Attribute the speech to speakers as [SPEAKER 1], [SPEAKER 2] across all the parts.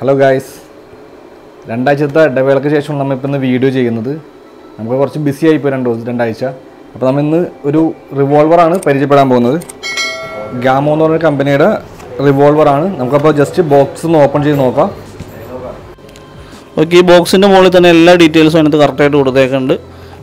[SPEAKER 1] hello guys രണ്ടാഴ്ചത്തെ ഇടവേളയ്ക്ക് ശേഷം നമ്മൾ ഇപ്പം ഇന്ന് വീഡിയോ ചെയ്യുന്നത് നമുക്ക് കുറച്ച് ബിസി ആയിപ്പോയി രണ്ട് ദിവസം രണ്ടാഴ്ച അപ്പോൾ നമ്മൾ ഇന്ന് ഒരു റിവോൾവറാണ് പരിചയപ്പെടാൻ പോകുന്നത് ഗാമോ എന്ന് പറഞ്ഞ കമ്പനിയുടെ റിവോൾവറാണ് നമുക്കപ്പോൾ ജസ്റ്റ് ബോക്സ് ഒന്ന് ഓപ്പൺ ചെയ്ത് നോക്കാം
[SPEAKER 2] ഓക്കെ ഈ ബോക്സിൻ്റെ മുകളിൽ തന്നെ എല്ലാ ഡീറ്റെയിൽസും അതിനകത്ത് കറക്റ്റായിട്ട് കൊടുത്തേക്കുന്നുണ്ട്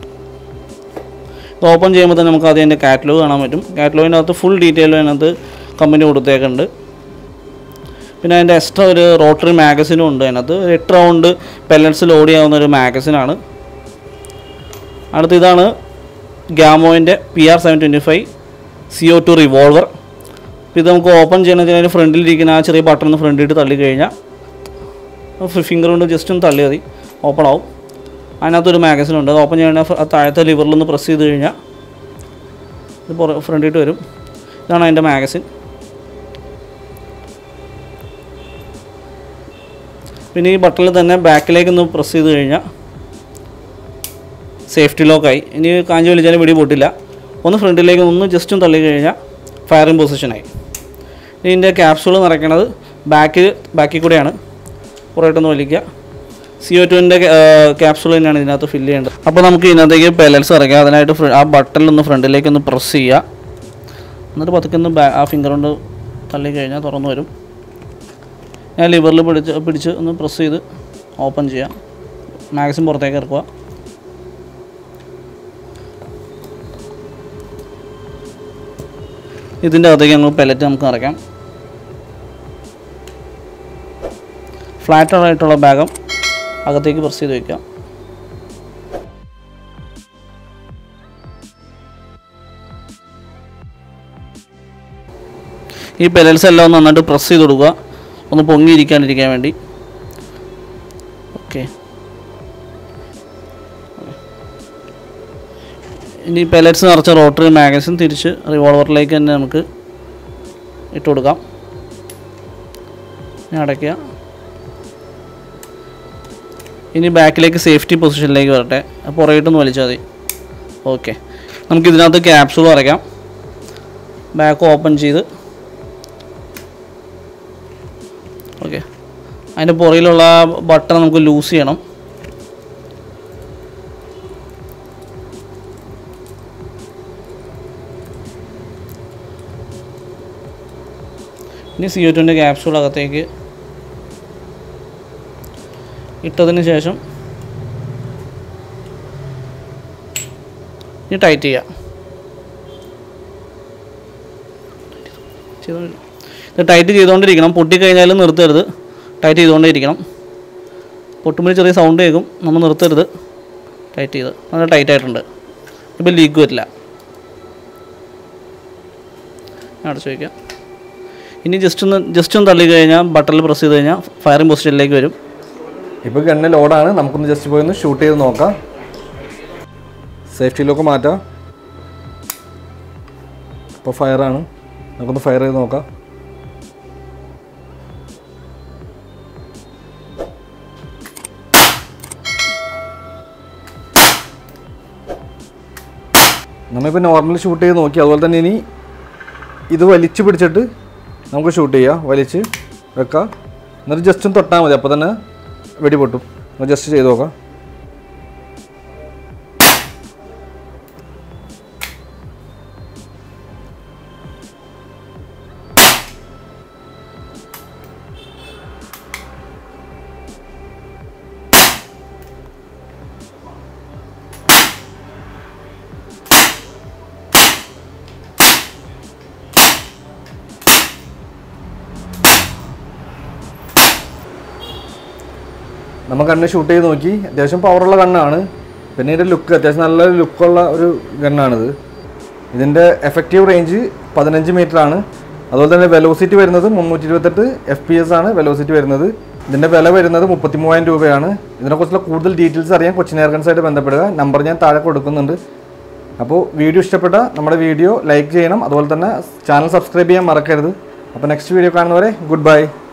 [SPEAKER 2] ഇത് ഓപ്പൺ ചെയ്യുമ്പോൾ തന്നെ നമുക്ക് ആദ്യം അതിൻ്റെ കാറ്റലോഗ് കാണാൻ പറ്റും കാറ്റലോഗിൻ്റെ അകത്ത് ഫുൾ ഡീറ്റെയിലും അതിനകത്ത് കമ്പനി കൊടുത്തേക്കുന്നുണ്ട് പിന്നെ അതിൻ്റെ എക്സ്ട്രാ ഒരു റോട്ടറി മാഗസിനും ഉണ്ട് അതിനകത്ത് ഒരു എട്ട് റൗണ്ട് പെല്ലറ്റ്സ് ലോഡ് ചെയ്യാവുന്ന ഒരു മാഗസിനാണ് അടുത്ത ഇതാണ് ഗ്യാമോയിൻ്റെ P R seven twenty five C O two revolver അപ്പോൾ ഇത് നമുക്ക് ഓപ്പൺ ചെയ്യണമെങ്കിൽ അതിൻ്റെ ഫ്രണ്ടിലിരിക്കുന്ന ആ ചെറിയ ബട്ടൺ ഒന്ന് ഫ്രണ്ടിലിട്ട് തള്ളി കഴിഞ്ഞാൽ ഫിംഗർ കൊണ്ട് ജസ്റ്റ് ഒന്ന് തള്ളി മതി ഓപ്പൺ ആവും അതിനകത്തൊരു മാഗസിൻ ഉണ്ട് അത് ഓപ്പൺ ചെയ്യണ ആ താഴത്തെ ലിവറിലൊന്ന് പ്രസ് ചെയ്ത് കഴിഞ്ഞാൽ ഇത് പുറ ഫ്രണ്ടിട്ട് വരും ഇതാണ് അതിൻ്റെ മാഗസിൻ പിന്നെ ഈ ബട്ടണിൽ തന്നെ ബാക്കിലേക്ക് ഒന്ന് പ്രസ് ചെയ്ത് കഴിഞ്ഞാൽ സേഫ്റ്റി ലോക്കായി ഇനി കാഞ്ചി വലിച്ചാലും വെടി പൊട്ടില്ല ഒന്ന് ഫ്രണ്ടിലേക്ക് ഒന്ന് ജസ്റ്റ് ഒന്ന് തള്ളി കഴിഞ്ഞാൽ ഫയറിംഗ് പൊസിഷനായി ഇനി ഇതിൻ്റെ ക്യാപ്സൂൾ നിറയ്ക്കണത് ബാക്കിൽ ബാക്കിൽ കൂടെയാണ് പുറകോട്ടൊന്ന് വലിക്കുക സി ഒ ടുവിൻ്റെ ക്യാപ്സൂൾ തന്നെയാണ് ഇതിനകത്ത് ഫില്ല് ചെയ്യേണ്ടത് അപ്പോൾ നമുക്ക് ഇതിനകത്തേക്ക് പെലൽസ് ഇറക്കാം അതിനായിട്ട് ഫ്ര- ആ ബട്ടണിലൊന്ന് ഫ്രണ്ടിലേക്ക് ഒന്ന് പ്രസ് ചെയ്യുക എന്നിട്ട് പതുക്കെ ഒന്ന് ബാ ആ ഫിംഗർ കൊണ്ട് തള്ളി കഴിഞ്ഞാൽ തുറന്നു വരും ഞാൻ ലിവറിൽ പിടിച്ച് പിടിച്ച് ഒന്ന് പ്രസ് ചെയ്ത് ഓപ്പൺ ചെയ്യാം മാഗസിൻ പുറത്തേക്ക് ഇറക്കുക ഇതിൻ്റെ അകത്തേക്ക് നമുക്ക് പെലറ്റ് നമുക്ക് നിറയ്ക്കാം ഫ്ലാറ്റർ ആയിട്ടുള്ള ഭാഗം അകത്തേക്ക് പ്രസ് ചെയ്ത് വയ്ക്കാം ഈ പെലൽസ് എല്ലാം ഒന്ന് നന്നായിട്ട് പ്രസ് ചെയ്ത് കൊടുക്കുക ഒന്ന് പൊങ്ങിയിരിക്കാണ്ടിരിക്കാൻ വേണ്ടി ഓക്കെ ഇനി പെലറ്റ്സ് നിറച്ച റോട്ടറി മാഗസിൻ തിരിച്ച് റിവോൾവറിലേക്ക് തന്നെ നമുക്ക് ഇട്ട് കൊടുക്കാം ഇനി അടയ്ക്കുക ഇനി ബാക്കിലേക്ക് സേഫ്റ്റി പൊസിഷനിലേക്ക് വരട്ടെ പുറകിട്ടൊന്ന് വലിച്ചാൽ മതി ഓക്കെ നമുക്ക് ഇതിനകത്ത് ക്യാപ്സൂൾ വരയ്ക്കാം ബാക്ക് ഓപ്പൺ ചെയ്ത് ഓക്കെ അതിൻ്റെ പുറകിലുള്ള ബട്ടൺ നമുക്ക് ലൂസ് ചെയ്യണം ഇനി സി ഒ ടുവിൻ്റെ ക്യാപ്സൂൾ അകത്തേക്ക് ഇട്ടതിന് ശേഷം ഇനി ടൈറ്റ് ചെയ്യുക ചെയ്തോണ്ടിരി- ഇത് ടൈറ്റ് ചെയ്തുകൊണ്ടിരിക്കണം പൊട്ടിക്കഴിഞ്ഞാലും നിർത്തരുത് ടൈറ്റ് ചെയ്തുകൊണ്ടേ ഇരിക്കണം പൊട്ടുമ്പോൾ ചെറിയ സൗണ്ട് കേൾക്കും നമ്മൾ നിർത്തരുത് ടൈറ്റ് ചെയ്ത് നല്ല ടൈറ്റ് ആയിട്ടുണ്ട് ഇപ്പോൾ ലീക്ക് വരില്ല ഞാൻ അടച്ചു വയ്ക്കാം ഇനി ജസ്റ്റ് ഒന്ന് ജസ്റ്റ് ഒന്ന് തള്ളി കഴിഞ്ഞാൽ ബട്ടണിൽ പ്രസ് ചെയ്ത് കഴിഞ്ഞാൽ ഫയറിംഗ് പൊസിഷനിലേക്ക് വരും
[SPEAKER 1] ഇപ്പോൾ ഗണ്ണ് ലോഡാണ് നമുക്കൊന്ന് ജസ്റ്റ് പോയി ഒന്ന് ഷൂട്ട് ചെയ്ത് നോക്കാം സേഫ്റ്റിയിലൊക്കെ മാറ്റാം ഇപ്പോൾ ഫയറാണ് നമുക്കൊന്ന് ഫയർ ചെയ്ത് നോക്കാം നമ്മളിപ്പോൾ നോർമൽ ഷൂട്ട് ചെയ്ത് നോക്കി അതുപോലെ തന്നെ ഇനി ഇത് വലിച്ചു പിടിച്ചിട്ട് നമുക്ക് ഷൂട്ട് ചെയ്യാം വലിച്ച് വെക്കാം എന്നിട്ട് ജസ്റ്റ് ഒന്ന് തൊട്ടാൽ മതി അപ്പോൾ തന്നെ വെടി പൊട്ടും ഒന്ന് ജസ്റ്റ് ചെയ്ത് നോക്കാം നമ്മൾ കണ്ണ് ഷൂട്ട് ചെയ്ത് നോക്കി അത്യാവശ്യം പവറുള്ള കണ്ണാണ് പിന്നെ ഇതിൻ്റെ ലുക്ക് അത്യാവശ്യം നല്ല ലുക്കുള്ള ഒരു ഗണ്ണാണിത് ഇതിൻ്റെ എഫക്റ്റീവ് റേഞ്ച് പതിനഞ്ച് മീറ്റർ ആണ് അതുപോലെ തന്നെ വെലോസിറ്റി വരുന്നത് മുന്നൂറ്റി ഇരുപത്തെട്ട് എഫ് പി എസ് ആണ് വെലോസിറ്റി വരുന്നത് ഇതിൻ്റെ വില വരുന്നത് മുപ്പത്തി മൂവായിരം രൂപയാണ് ഇതിനെക്കുറിച്ചുള്ള കൂടുതൽ ഡീറ്റെയിൽസ് അറിയാൻ കൊച്ചിൻ എയർഗൺസായിട്ട് ബന്ധപ്പെടുക നമ്പർ ഞാൻ താഴെ കൊടുക്കുന്നുണ്ട് അപ്പോൾ വീഡിയോ ഇഷ്ടപ്പെട്ട നമ്മുടെ വീഡിയോ ലൈക്ക് ചെയ്യണം അതുപോലെ തന്നെ ചാനൽ സബ്സ്ക്രൈബ് ചെയ്യാൻ മറക്കരുത് അപ്പോൾ നെക്സ്റ്റ് വീഡിയോ കാണുന്നവരെ ഗുഡ് ബൈ